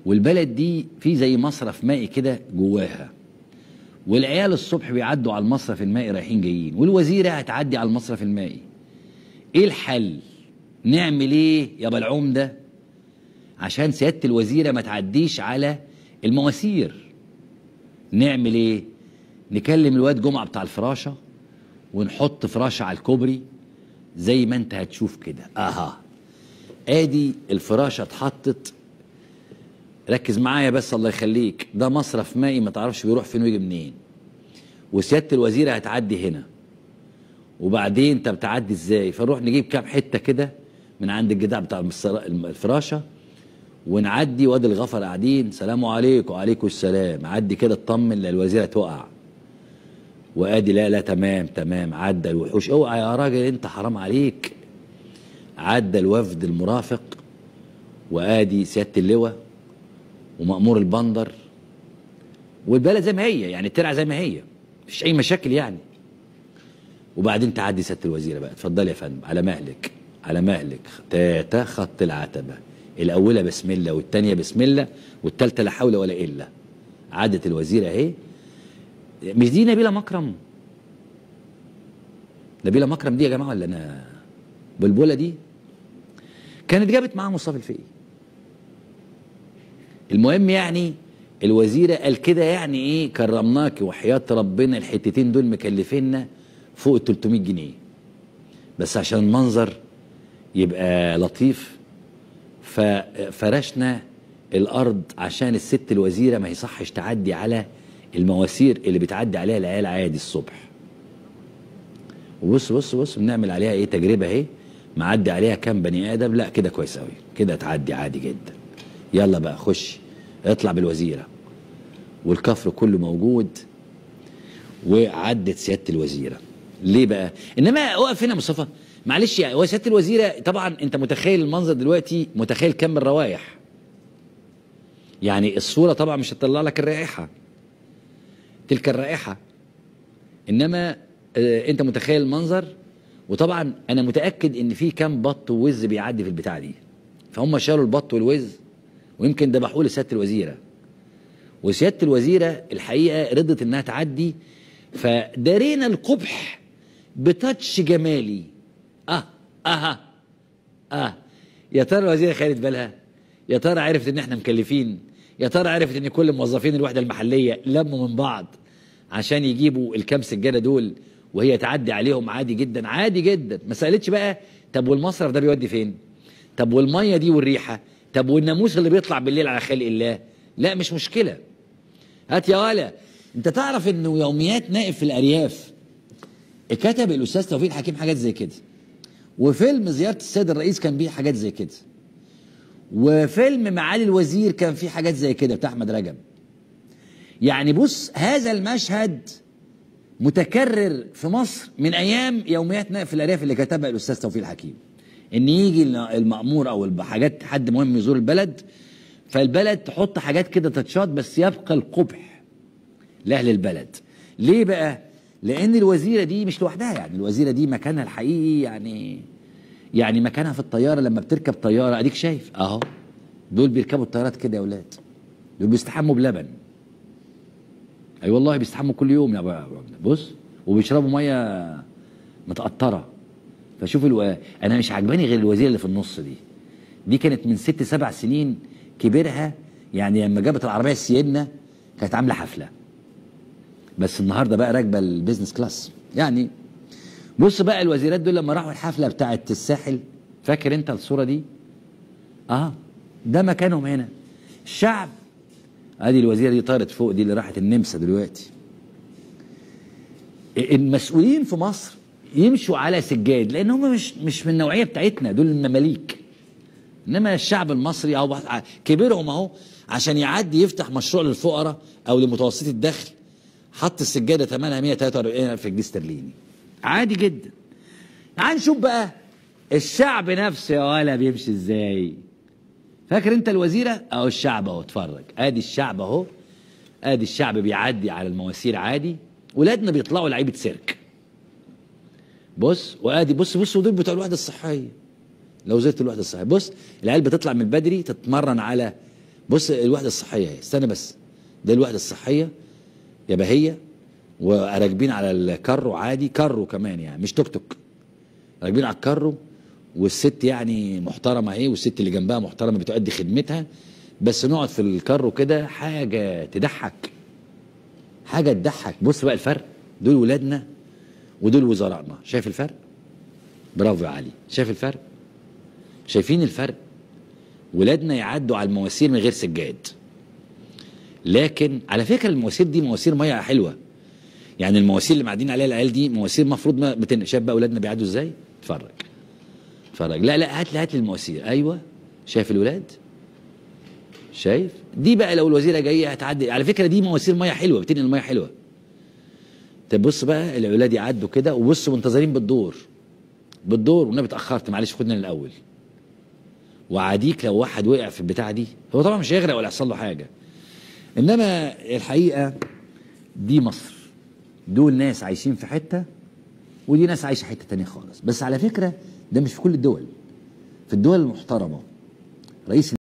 والبلد دي في زي مصرف مائي كده جواها والعيال الصبح بيعدوا على المصرف المائي رايحين جايين والوزيره هتعدي على المصرف المائي ايه الحل نعمل ايه يا بلعوم ده عشان سياده الوزيره ما تعديش على المواسير نعمل ايه نكلم الواد جمعه بتاع الفراشه ونحط فراشه على الكوبري زي ما انت هتشوف كده اها ادي الفراشه اتحطت ركز معايا بس الله يخليك ده مصرف مائي ما تعرفش بيروح فين ويجي منين وسياده الوزيره هتعدي هنا وبعدين انت بتعدي ازاي فنروح نجيب كام حته كده من عند الجدع بتاع المصر- الفراشه ونعدي وادي الغفر قاعدين سلام عليكم وعليكم السلام عدي كده اطمن لا الوزيره تقع وادي لا لا تمام تمام عدى الوحوش اوعى يا راجل انت حرام عليك عدى الوفد المرافق وادي سياده اللواء ومأمور البندر والبلد زي ما هي يعني الترعه زي ما هي مفيش اي مشاكل يعني وبعدين تعدي سياده الوزيره بقى اتفضلي يا فندم على مهلك على مهلك تاتا خط العتبه الاولى بسم الله والثانيه بسم الله والثالثه لا حول ولا الا عدت الوزيره اهي مش دي نبيله مكرم نبيله مكرم دي يا جماعه ولا انا بلبله دي كانت جابت معاها مصطفى الفقي المهم يعني الوزيره قال كده يعني ايه كرمناك وحياه ربنا الحتتين دول مكلفيننا فوق ال 300 جنيه بس عشان المنظر يبقى لطيف ففرشنا الارض عشان الست الوزيره ما يصحش تعدي على المواسير اللي بتعدي عليها العيال عادي الصبح وبص بص بص بنعمل عليها ايه تجربه اهي معدي عليها كام بني ادم لا كده كويس قوي كده تعدي عادي جدا يلا بقى خش اطلع بالوزيره والكفر كله موجود وعدت سياده الوزيره ليه بقى انما اقف هنا يا مصطفى معلش يعني هو سياده الوزيره طبعا انت متخيل المنظر دلوقتي متخيل كم الروايح يعني الصوره طبعا مش هتطلع لك الرائحه تلك الرائحه انما آه انت متخيل المنظر وطبعا انا متاكد ان في كام بط ووز بيعدي في البتاع دي فهم شالوا البط والوز ويمكن ذبحوه لسياده الوزيره وسياده الوزيره الحقيقه رضت انها تعدي فدارينا القبح بتاتش جمالي اه اها اه يا ترى الوزيره خدت بالها يا ترى عرفت ان احنا مكلفين يا ترى عرفت ان كل موظفين الوحده المحليه لموا من بعض عشان يجيبوا الكام سجاده دول وهي تعدي عليهم عادي جدا عادي جدا ما سالتش بقى طب والمصرف ده بيودي فين طب والميه دي والريحه طب والناموس اللي بيطلع بالليل على خلق الله لا مش مشكله هات يا ولا انت تعرف انه يوميات نائب في الارياف كتب الاستاذ توفيق الحكيم حاجات زي كده وفيلم زياره السيد الرئيس كان بيه حاجات زي كده وفيلم معالي الوزير كان فيه حاجات زي كده بتاع احمد رجب يعني بص هذا المشهد متكرر في مصر من ايام يوميات نائب في الارياف اللي كتبها الاستاذ توفيق الحكيم ان يجي المامور او حاجات حد مهم يزور البلد فالبلد تحط حاجات كده تتشاط بس يبقى القبح لاهل البلد ليه بقى لان الوزيره دي مش لوحدها يعني الوزيره دي مكانها الحقيقي يعني يعني مكانها في الطياره لما بتركب طياره اديك شايف اهو دول بيركبوا الطيارات كده يا اولاد دول بيستحموا بلبن اي أيوة والله بيستحموا كل يوم يا ابو بص وبيشربوا ميه متقطره فشوف الو... انا مش عجباني غير الوزيره اللي في النص دي دي كانت من ست سبع سنين كبرها يعني لما جابت العربيه السينا كانت عامله حفله بس النهارده بقى راكبه البيزنس كلاس يعني بص بقى الوزيرات دول لما راحوا الحفله بتاعه الساحل فاكر انت الصوره دي اه ده مكانهم هنا الشعب ادي الوزيره دي طارت فوق دي اللي راحت النمسا دلوقتي المسؤولين في مصر يمشوا على سجاد لان هم مش مش من النوعيه بتاعتنا دول المماليك انما الشعب المصري اهو كبرهم اهو عشان يعدي يفتح مشروع للفقراء او لمتوسطي الدخل حط السجاده ثمنها 143000 جنيه استرليني عادي جدا تعال نشوف بقى الشعب نفسه يا ولا بيمشي ازاي فاكر انت الوزيره اهو الشعب اهو اتفرج ادي الشعب اهو ادي الشعب بيعدي على المواسير عادي ولادنا بيطلعوا لعيبه سيرك بص وادي بص بص دول بتوع الوحده الصحيه لو زرت الوحده الصحيه بص العيال بتطلع من بدري تتمرن على بص الوحده الصحيه اهي استنى بس ده الوحده الصحيه يا بهيه وراكبين على الكارو عادي كارو كمان يعني مش توك توك راكبين على الكارو والست يعني محترمه اهي والست اللي جنبها محترمه بتؤدي خدمتها بس نقعد في الكارو كده حاجه تضحك حاجه تضحك بص بقى الفرق دول ولادنا ودول وزرائنا شايف الفرق برافو يا علي شايف الفرق شايفين الفرق ولادنا يعدوا على المواسير من غير سجاد لكن على فكره المواسير دي مواسير ميه حلوه يعني المواسير اللي معدين عليها العيال دي مواسير مفروض ما بتن... شايف بقى اولادنا بيعدوا ازاي اتفرج اتفرج لا لا هات لي هات لي المواسير ايوه شايف الولاد شايف دي بقى لو الوزيره جايه هتعدي على فكره دي مواسير ميه حلوه بتنقل الميه حلوه طب بص بقى الاولاد يعدوا كده وبصوا منتظرين بالدور بالدور والنبي اتاخرت معلش خدنا الاول وعاديك لو واحد وقع في البتاعه دي هو طبعا مش هيغرق ولا يحصل له حاجه انما الحقيقه دي مصر دول ناس عايشين في حته ودي ناس عايشه حته تانية خالص بس على فكره ده مش في كل الدول في الدول المحترمه رئيس